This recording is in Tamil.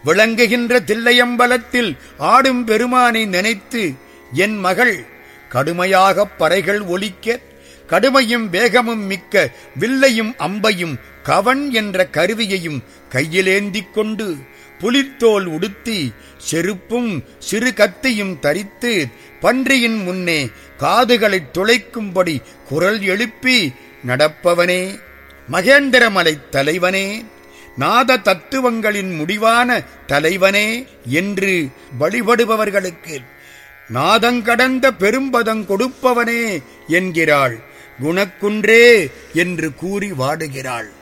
விளங்குகின்ற தில்லையம்பலத்தில் ஆடும் பெருமானை நினைத்து என் மகள் கடுமையாகப் பறைகள் ஒலிக்க கடுமையும் வேகமும் மிக்க வில்லையும் அம்பையும் கவன் என்ற கருவியையும் கையிலேந்திக் கொண்டு புலித்தோல் உடுத்தி செருப்பும் சிறு கத்தியும் தரித்து பன்றியின் முன்னே காதுகளைத் துளைக்கும்படி குரல் எழுப்பி நடப்பவனே மகேந்திரமலைத் தலைவனே நாத தத்துவங்களின் முடிவான தலைவனே என்று வழிபடுபவர்களுக்கு நாதங்கடந்த பெரும்பதங் கொடுப்பவனே என்கிறாள் குணக்குன்றே என்று கூறி வாடுகிறாள்